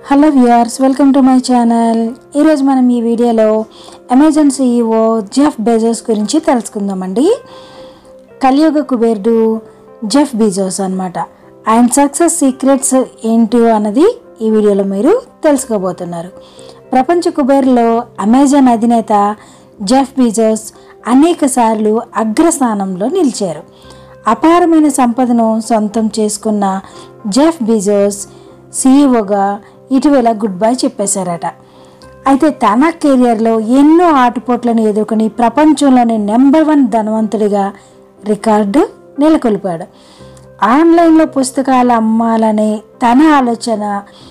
hello viewers welcome to my channel ఈరోజు మనం ఈ వీడియోలో అమెజాన్ సీఈఓ జెఫ్ బెజోస్ గురించి తెలుసుకుందామండి కలియుగ కుబేరుడు జెఫ్ బీజోస్ అన్నమాట ఆయన సక్సెస్ సీక్రెట్స్ ఏంటి అన్నది ఈ వీడియోలో మీరు తెలుసుకోబోతున్నారు ప్రపంచ కుబేరులో అమెజాన్ అధినేత జెఫ్ బీజోస్ అనేక సార్లు అగ్రస్థానంలో నిలిచారు అపారమైన సంపదను సొంతం చేసుకున్న జెఫ్ బీజోస్ సీఈఓగా ఇటీవల గుడ్ బై చెప్పేశారట అయితే తన కెరియర్లో ఎన్నో ఆటుపోట్లను ఎదుర్కొని ప్రపంచంలోనే నెంబర్ వన్ ధనవంతుడిగా రికార్డు నెలకొల్పాడు ఆన్లైన్లో పుస్తకాలు అమ్మాలనే తన ఆలోచన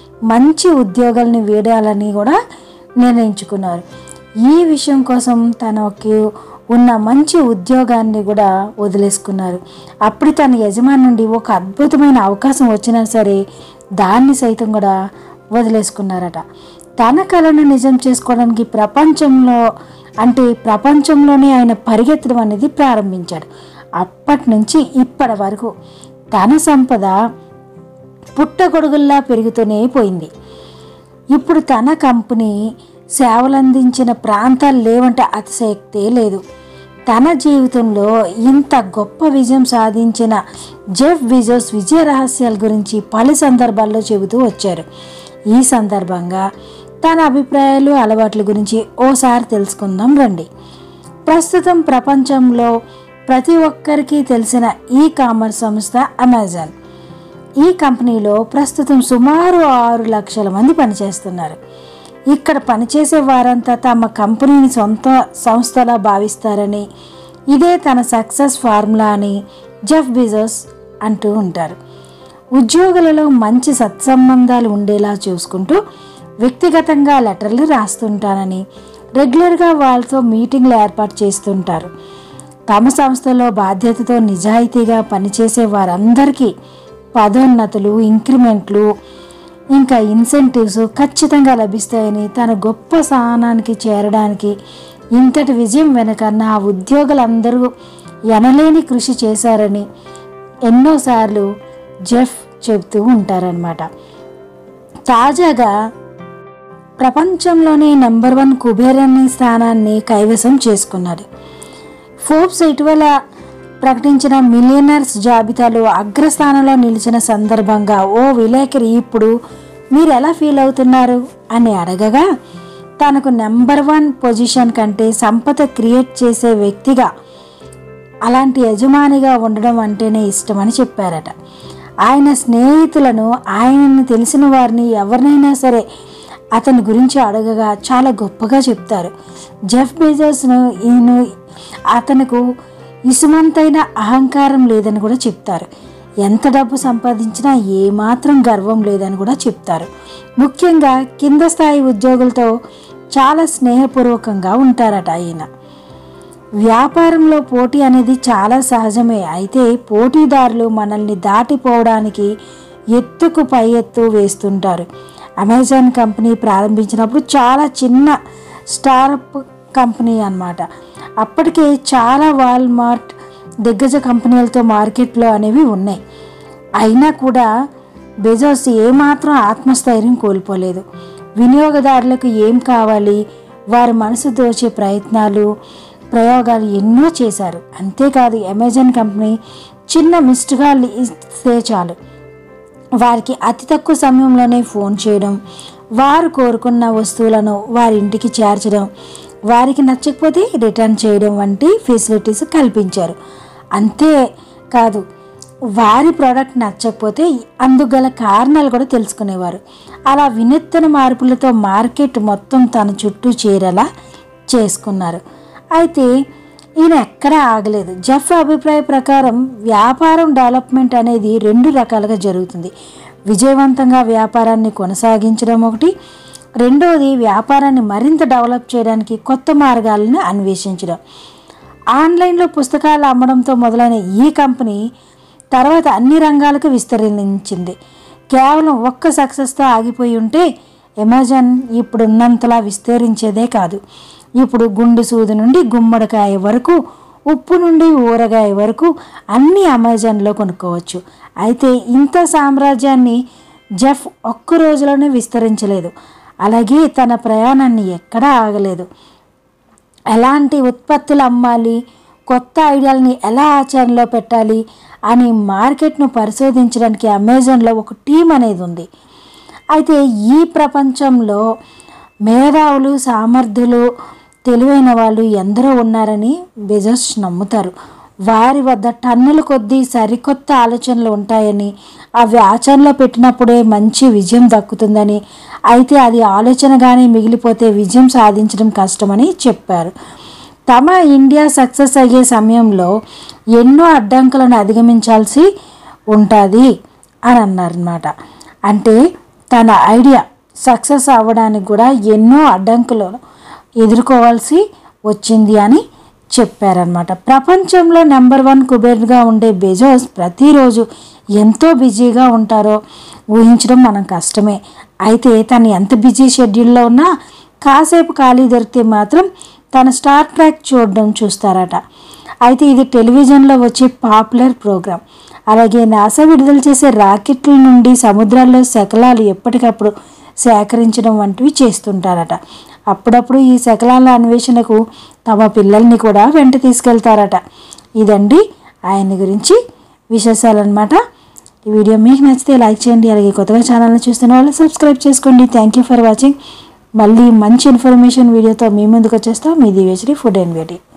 మంచి ఉద్యోగాల్ని వేయాలని కూడా నిర్ణయించుకున్నారు ఈ విషయం కోసం తనకి ఉన్న మంచి ఉద్యోగాన్ని కూడా వదిలేసుకున్నారు అప్పుడు తన యజమాని నుండి ఒక అద్భుతమైన అవకాశం వచ్చినా సరే దాన్ని సైతం కూడా వదిలేసుకున్నారట తన కళను నిజం చేసుకోవడానికి ప్రపంచంలో అంటే ప్రపంచంలోనే ఆయన పరిగెత్తడం అనేది ప్రారంభించాడు అప్పటి నుంచి ఇప్పటి వరకు తన సంపద పుట్టగొడుగుల్లా పెరుగుతూనే పోయింది ఇప్పుడు తన కంపెనీ సేవలందించిన ప్రాంతాలు లేవంటే అతిశయక్తే లేదు తన జీవితంలో ఇంత గొప్ప విజయం సాధించిన జెఫ్ విజోస్ విజయ రహస్యాల గురించి పలు సందర్భాల్లో చెబుతూ వచ్చారు ఈ సందర్భంగా తన అభిప్రాయాలు అలవాట్ల గురించి ఓసారి తెలుసుకుందాం రండి ప్రస్తుతం ప్రపంచంలో ప్రతి ఒక్కరికి తెలిసిన ఈ కామర్స్ సంస్థ అమెజాన్ ఈ కంపెనీలో ప్రస్తుతం సుమారు ఆరు లక్షల మంది పనిచేస్తున్నారు ఇక్కడ పనిచేసే వారంతా తమ కంపెనీని సొంత సంస్థలా భావిస్తారని ఇదే తన సక్సెస్ ఫార్ములా అని జెఫ్ బిజోస్ అంటూ ఉంటారు ఉద్యోగులలో మంచి సత్సంబంధాలు ఉండేలా చూసుకుంటూ వ్యక్తిగతంగా లెటర్లు రాస్తుంటానని రెగ్యులర్గా వాళ్ళతో మీటింగ్లు ఏర్పాటు చేస్తుంటారు తమ సంస్థలో బాధ్యతతో నిజాయితీగా పనిచేసే వారందరికీ పదోన్నతులు ఇంక్రిమెంట్లు ఇంకా ఇన్సెంటివ్స్ ఖచ్చితంగా లభిస్తాయని తన గొప్ప స్థానానికి చేరడానికి ఇంతటి విజయం వెనుక నా ఉద్యోగులందరూ ఎనలేని కృషి చేశారని ఎన్నోసార్లు జెఫ్ చెబుతూ ఉంటారనమాట తాజాగా ప్రపంచంలోనే నెంబర్ వన్ కుబేరని స్థానాన్ని కైవసం చేసుకున్నాడు ఫోర్బ్స్ ఇటీవల ప్రకటించిన మిలియనర్స్ జాబితాలో అగ్రస్థానంలో నిలిచిన సందర్భంగా ఓ విలేకరి ఇప్పుడు మీరు ఎలా ఫీల్ అవుతున్నారు అని అడగగా తనకు నెంబర్ వన్ పొజిషన్ కంటే సంపద క్రియేట్ చేసే వ్యక్తిగా అలాంటి యజమానిగా ఉండడం అంటేనే ఇష్టమని చెప్పారట ఆయన స్నేహితులను ఆయనని తెలిసిన వారిని ఎవరినైనా సరే అతని గురించి అడగగా చాలా గొప్పగా చెప్తారు జెఫ్ బేజోస్ను ఈయన అతనుకు ఇసుమంతైన అహంకారం లేదని కూడా చెప్తారు ఎంత డబ్బు సంపాదించినా ఏమాత్రం గర్వం లేదని కూడా చెప్తారు ముఖ్యంగా కింద స్థాయి ఉద్యోగులతో చాలా స్నేహపూర్వకంగా ఉంటారట ఆయన వ్యాపారంలో పోటీ అనేది చాలా సహజమే అయితే పోటీదారులు మనల్ని దాటిపోవడానికి ఎత్తుకు పై ఎత్తు వేస్తుంటారు అమెజాన్ కంపెనీ ప్రారంభించినప్పుడు చాలా చిన్న స్టార్అప్ కంపెనీ అన్నమాట అప్పటికే చాలా వాల్మార్ట్ దిగ్గజ కంపెనీలతో మార్కెట్లో అనేవి ఉన్నాయి అయినా కూడా బెజోస్ ఏమాత్రం ఆత్మస్థైర్యం కోల్పోలేదు వినియోగదారులకు ఏం కావాలి వారి మనసు దోచే ప్రయత్నాలు ప్రయోగాలు ఎన్నో చేశారు అంతేకాదు అమెజాన్ కంపెనీ చిన్న మిస్డ్ కాల్ ఇస్తే చాలు వారికి అతి తక్కువ సమయంలోనే ఫోన్ చేయడం వారు కోరుకున్న వస్తువులను వారి ఇంటికి చేర్చడం వారికి నచ్చకపోతే రిటర్న్ చేయడం వంటి ఫెసిలిటీస్ కల్పించారు అంతే కాదు వారి ప్రోడక్ట్ నచ్చకపోతే అందుకు గల కారణాలు కూడా తెలుసుకునేవారు అలా వినూత్న మార్పులతో మార్కెట్ మొత్తం తన చుట్టూ చేరేలా చేసుకున్నారు అయితే ఈయన ఎక్కడా ఆగలేదు జెఫ్ అభిప్రాయ ప్రకారం వ్యాపారం డెవలప్మెంట్ అనేది రెండు రకాలుగా జరుగుతుంది విజయవంతంగా వ్యాపారాన్ని కొనసాగించడం ఒకటి రెండవది వ్యాపారాన్ని మరింత డెవలప్ చేయడానికి కొత్త మార్గాలను అన్వేషించడం ఆన్లైన్లో పుస్తకాలు అమ్మడంతో మొదలైన ఈ కంపెనీ తర్వాత అన్ని రంగాలకు విస్తరించింది కేవలం ఒక్క సక్సెస్తో ఆగిపోయి ఉంటే అమెజాన్ ఇప్పుడున్నంతలా విస్తరించేదే కాదు ఇప్పుడు గుండు సూది నుండి గుమ్మడికాయ వరకు ఉప్పు నుండి ఊరగాయ వరకు అన్నీ అమెజాన్లో కొనుక్కోవచ్చు అయితే ఇంత సామ్రాజ్యాన్ని జెఫ్ ఒక్క రోజులోనే విస్తరించలేదు అలాగే తన ప్రయాణాన్ని ఎక్కడా ఆగలేదు ఎలాంటి ఉత్పత్తులు అమ్మాలి కొత్త ఐడియాలని ఎలా ఆచరణలో పెట్టాలి అని మార్కెట్ను పరిశోధించడానికి అమెజాన్లో ఒక టీం అనేది ఉంది అయితే ఈ ప్రపంచంలో మేధావులు సామర్థ్యులు తెలివైన వాళ్ళు ఎందరో ఉన్నారని బెజోస్ నమ్ముతారు వారి వద్ద టన్నుల కొద్దీ సరికొత్త ఆలోచనలు ఉంటాయని అవి ఆచరణలో పెట్టినప్పుడే మంచి విజయం దక్కుతుందని అయితే అది ఆలోచనగానే మిగిలిపోతే విజయం సాధించడం కష్టమని చెప్పారు తమ ఇండియా సక్సెస్ అయ్యే సమయంలో ఎన్నో అడ్డంకులను అధిగమించాల్సి ఉంటుంది అని అన్నారనమాట అంటే తన ఐడియా సక్సెస్ అవ్వడానికి కూడా ఎన్నో అడ్డంకులను ఎదుర్కోవాల్సి వచ్చింది అని చెప్పారనమాట ప్రపంచంలో నెంబర్ వన్ కుబేర్గా ఉండే బెజోస్ ప్రతిరోజు ఎంతో బిజీగా ఉంటారో ఊహించడం మనం కష్టమే అయితే తను ఎంత బిజీ షెడ్యూల్లో ఉన్నా కాసేపు ఖాళీ దొరికితే మాత్రం తన స్టార్ ట్రాక్ చూడడం చూస్తారట అయితే ఇది టెలివిజన్లో వచ్చే పాపులర్ ప్రోగ్రాం అలాగే నాసా విడుదల చేసే రాకెట్ల నుండి సముద్రాల్లో శకలాలు ఎప్పటికప్పుడు సేకరించడం వంటివి చేస్తుంటారట అప్పుడప్పుడు ఈ శకలాల అన్వేషణకు తమ పిల్లల్ని కూడా వెంట తీసుకెళ్తారట ఇదండి ఆయన గురించి విశేషాలన్నమాట ఈ వీడియో మీకు నచ్చితే లైక్ చేయండి అలాగే కొత్తగా ఛానల్ని చూస్తున్న వాళ్ళు సబ్స్క్రైబ్ చేసుకోండి థ్యాంక్ యూ ఫర్ వాచింగ్ మళ్ళీ మంచి ఇన్ఫర్మేషన్ వీడియోతో మీ ముందుకు వచ్చేస్తాం మీ దివేశ్రీ ఫుడ్ అండ్ బ్యూటీ